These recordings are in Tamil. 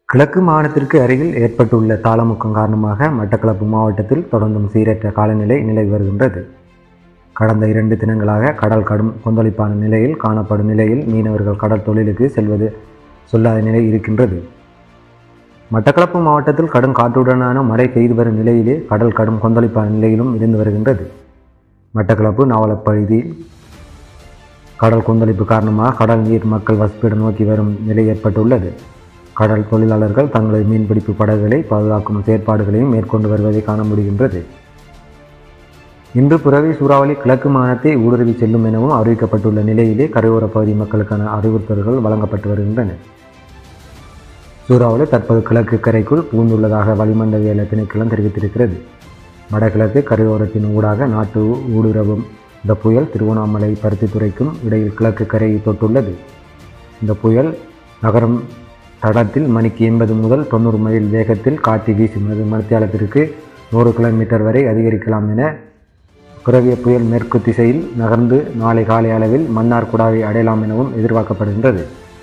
கிழக்கு மாகாணத்திற்கு அருகில் ஏற்பட்டுள்ள தாளமுக்கம் காரணமாக மட்டக்களப்பு மாவட்டத்தில் தொடர்ந்தும் சீரற்ற காலநிலை நிலவி வருகின்றது கடந்த இரண்டு தினங்களாக கடல் கடும் கொந்தளிப்பான நிலையில் காணப்படும் நிலையில் மீனவர்கள் கடல் தொழிலுக்கு செல்வது சொல்லாத நிலை இருக்கின்றது மட்டக்களப்பு மாவட்டத்தில் கடும் காற்றுடனான மழை பெய்து வரும் நிலையிலே கடல் கடும் கொந்தளிப்பான நிலையிலும் இருந்து வருகின்றது மட்டக்களப்பு நாவலப்பகுதியில் கடல் கொந்தளிப்பு காரணமாக கடல் நீர் மக்கள் வசிப்பிடம் நோக்கி வரும் நிலை ஏற்பட்டுள்ளது கடல் தொழிலாளர்கள் தங்களது மீன்பிடிப்பு படகுகளை பாதுகாக்கும் செயற்பாடுகளையும் மேற்கொண்டு வருவதை காண முடிகின்றது இன்று புறவி சூறாவளி கிழக்கு மாகாணத்தை ஊடுருவி செல்லும் எனவும் அறிவிக்கப்பட்டுள்ள நிலையிலே கரையோர பகுதி மக்களுக்கான அறிவுறுத்தல்கள் வழங்கப்பட்டு வருகின்றன சூறாவளி தற்போது கிழக்கு கரைக்குள் புகுந்துள்ளதாக வளிமண்டவியல் திணைக்களம் தெரிவித்திருக்கிறது வடகிழக்கு கரையோரத்தின் ஊடாக நாட்டு ஊடுருவும் இந்த புயல் திருவண்ணாமலை பருத்தித்துறைக்கும் இடையில் கிழக்கு கரையை தொட்டுள்ளது இந்த புயல் நகரம் தடத்தில் மணிக்கு எண்பது முதல் தொண்ணூறு மைல் வேகத்தில் காட்டி வீசும் மத்தியாலத்திற்கு நூறு கிலோமீட்டர் வரை அதிகரிக்கலாம் என புரவிய புயல் மேற்கு திசையில் நகர்ந்து நாளை காலை அளவில் மன்னார் குடாவை அடையலாம் எனவும் எதிர்பார்க்கப்படுகின்றது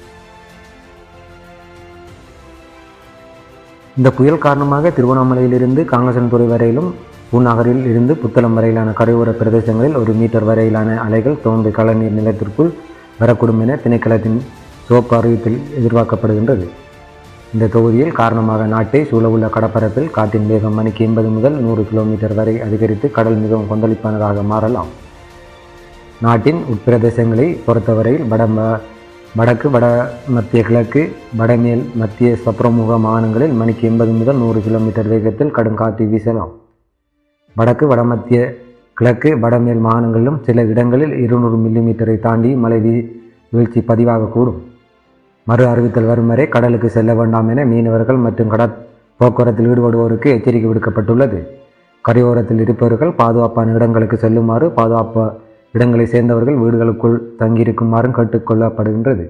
இந்த புயல் காரணமாக திருவண்ணாமலையிலிருந்து காங்கசன்துறை வரையிலும் பூநகரில் இருந்து புத்தளம் வரையிலான கரையோர பிரதேசங்களில் ஒரு மீட்டர் வரையிலான அலைகள் தோன்றி கலநீர் நிலத்திற்குள் வரக்கூடும் என திணைக்களத்தின் சிவப்பு அறிவிப்பில் எதிர்பார்க்கப்படுகின்றது இந்த தொகுதியில் காரணமாக நாட்டை சூழவுள்ள கடற்பரப்பில் காற்றின் வேகம் மணிக்கு எண்பது முதல் நூறு கிலோமீட்டர் வரை அதிகரித்து கடல் மிகவும் கொந்தளிப்பானதாக மாறலாம் நாட்டின் உட்பிரதேசங்களை பொறுத்தவரையில் வட வடக்கு வட மத்திய கிழக்கு வடமேல் மத்திய சப்ரமுக மாகாணங்களில் மணிக்கு எண்பது முதல் நூறு கிலோமீட்டர் வேகத்தில் கடும் காற்று வீசலாம் வடக்கு வடமத்திய கிழக்கு வடமேல் மாகாணங்களிலும் சில இடங்களில் இருநூறு மில்லிமீட்டரை தாண்டி மழை வீ வீழ்ச்சி பதிவாகக்கூடும் மறு அறிவித்தல் வரும் வரை கடலுக்கு செல்ல வேண்டாம் என மீனவர்கள் மற்றும் கடற் போக்குவரத்தில் ஈடுபடுவோருக்கு எச்சரிக்கை விடுக்கப்பட்டுள்ளது கரையோரத்தில் இருப்பவர்கள் பாதுகாப்பான இடங்களுக்கு செல்லுமாறு பாதுகாப்பு இடங்களை சேர்ந்தவர்கள் வீடுகளுக்குள் தங்கியிருக்குமாறும் கேட்டுக்கொள்ளப்படுகின்றது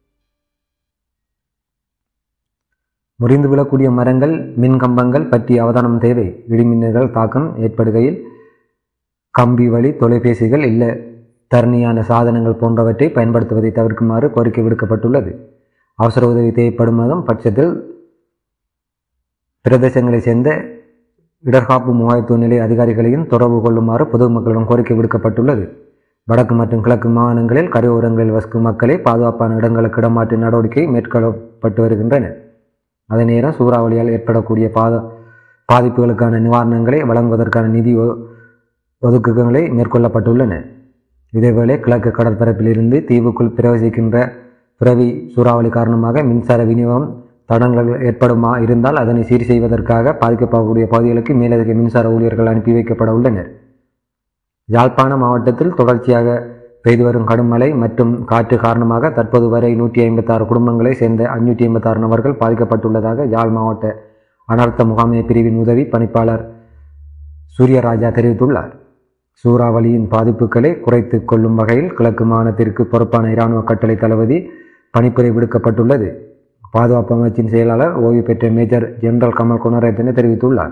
முறிந்து விழக்கூடிய மரங்கள் மின் கம்பங்கள் பற்றி அவதானம் தேவை இடிமின்னல்கள் தாக்கம் ஏற்படுகையில் கம்பி வழி தொலைபேசிகள் இல்லை தரணியான சாதனங்கள் போன்றவற்றை பயன்படுத்துவதை தவிர்க்குமாறு கோரிக்கை விடுக்கப்பட்டுள்ளது அவசர உதவி தேவைப்படுவதும் பட்சத்தில் பிரதேசங்களை சேர்ந்த இடர்காப்பு முகாயத்துவ நிலை அதிகாரிகளையும் தொடர்பு கொள்ளுமாறு பொதுமக்களிடம் கோரிக்கை விடுக்கப்பட்டுள்ளது வடக்கு மற்றும் கிழக்கு மாகாணங்களில் கரையோரங்களில் வசிக்கும் மக்களை பாதுகாப்பான இடங்களுக்கு இடமாற்று நடவடிக்கை மேற்கொள்ளப்பட்டு வருகின்றன அதே நேரம் சூறாவளியால் ஏற்படக்கூடிய பாத பாதிப்புகளுக்கான நிவாரணங்களை வழங்குவதற்கான நிதி ஒதுக்குகளை மேற்கொள்ளப்பட்டுள்ளன இதேவேளை கிழக்கு கடற்பரப்பிலிருந்து தீவுக்குள் பிரவேசிக்கின்ற பிறவி சூறாவளி காரணமாக மின்சார விநியோகம் தடங்கள் ஏற்படுமா இருந்தால் அதனை சீர் செய்வதற்காக பாதிக்கப்படக்கூடிய பகுதிகளுக்கு மேலதிக மின்சார ஊழியர்கள் அனுப்பி வைக்கப்பட உள்ளனர் யாழ்ப்பாண மாவட்டத்தில் தொடர்ச்சியாக பெய்து வரும் கடும் மழை மற்றும் காற்று காரணமாக தற்போது வரை நூற்றி ஐம்பத்தாறு குடும்பங்களை சேர்ந்த அஞ்சூற்றி ஐம்பத்தாறு நபர்கள் பாதிக்கப்பட்டுள்ளதாக யாழ் மாவட்ட அனர்த்த முகாமை பிரிவின் உதவி பணிப்பாளர் சூரியராஜா தெரிவித்துள்ளார் சூறாவளியின் பாதிப்புகளை குறைத்து கொள்ளும் வகையில் கிழக்கு மாகாணத்திற்கு பொறுப்பான இராணுவ கட்டளை தளபதி பணிப்புரை விடுக்கப்பட்டுள்ளது பாதுகாப்பு அமைச்சின் செயலாளர் ஓய்வு பெற்ற மேஜர் ஜெனரல் கமல் குணரத்ன தெரிவித்துள்ளார்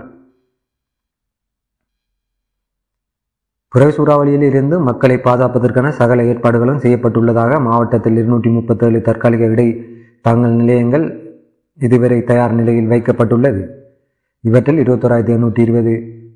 புறை சூறாவளியில் இருந்து மக்களை பாதுகாப்பதற்கான சகல ஏற்பாடுகளும் செய்யப்பட்டுள்ளதாக மாவட்டத்தில் இருநூற்றி முப்பத்தேழு தற்காலிக இடை தாங்கல் நிலையங்கள் இதுவரை தயார் நிலையில் வைக்கப்பட்டுள்ளது இவற்றில் இருபத்தோராயிரத்தி எண்ணூற்றி இருபது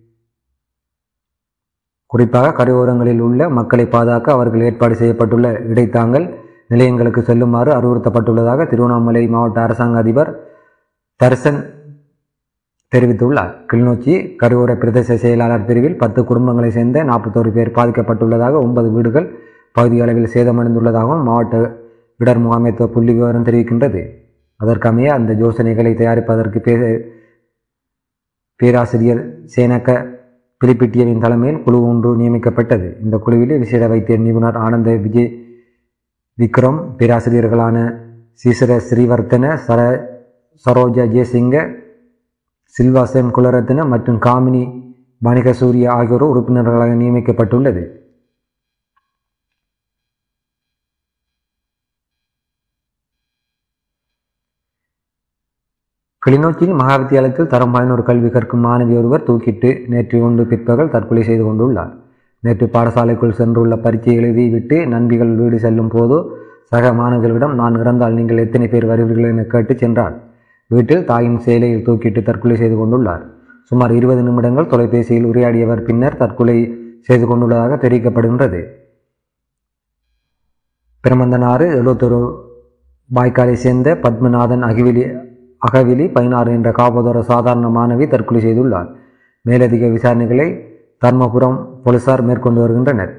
குறிப்பாக கரையோரங்களில் உள்ள மக்களை பாதுகாக்க அவர்கள் ஏற்பாடு செய்யப்பட்டுள்ள இடைத்தாங்கல் நிலையங்களுக்கு செல்லுமாறு அறிவுறுத்தப்பட்டுள்ளதாக திருவண்ணாமலை மாவட்ட அரசாங்க அதிபர் தர்சன் தெரிவித்துள்ளார் கிளிநொச்சி கரையோர பிரதேச செயலாளர் பிரிவில் பத்து குடும்பங்களை சேர்ந்த நாற்பத்தோரு பேர் பாதிக்கப்பட்டுள்ளதாக ஒன்பது வீடுகள் பகுதி அளவில் சேதமடைந்துள்ளதாகவும் மாவட்ட இடர் முகாமைத்துவ புள்ளி விவரம் தெரிவிக்கின்றது அதற்கமைய அந்த யோசனைகளை தயாரிப்பதற்கு பே பேராசிரியர் சேனக்க பிலிப்பிட்டியவின் தலைமையில் குழு ஒன்று நியமிக்கப்பட்டது இந்த குழுவில் விசேட வைத்திய நிபுணர் ஆனந்த விஜய் விக்ரம் பேராசிரியர்களான சீசர ஸ்ரீவர்த்தன சர சரோஜா ஜெயசிங்க சில்வாசன் குலரத்ன மற்றும் காமினி வணிகசூரிய ஆகியோர் உறுப்பினர்களாக நியமிக்கப்பட்டுள்ளது கிளிநொச்சியில் மகாவித்தியாலயத்தில் தரம் பதினோரு கல்வி கற்கும் மாணவி ஒருவர் தூக்கிட்டு நேற்று ஒன்று பிற்பகல் தற்கொலை செய்து கொண்டுள்ளார் நேற்று பாடசாலைக்குள் சென்றுள்ள பரீட்சை எழுதி விட்டு நண்பிகள் வீடு செல்லும் போது சக மாணவர்களிடம் நான் இறந்தால் நீங்கள் எத்தனை பேர் வருவீர்கள் என கேட்டு சென்றார் வீட்டில் தாயின் சேலையில் தூக்கிட்டு தற்கொலை செய்து கொண்டுள்ளார் சுமார் இருபது நிமிடங்கள் தொலைபேசியில் உரையாடியவர் பின்னர் தற்கொலை செய்து கொண்டுள்ளதாக தெரிவிக்கப்படுகின்றது பிரமந்தனாறு எழுபத்தொரு வாய்க்காலை சேர்ந்த பத்மநாதன் அகிவிலி அகவிலி பதினாறு என்ற காவதோர சாதாரண மாணவி தற்கொலை செய்துள்ளார் மேலதிக விசாரணைகளை தர்மபுரம் போலீசார் மேற்கொண்டு வருகின்றனர்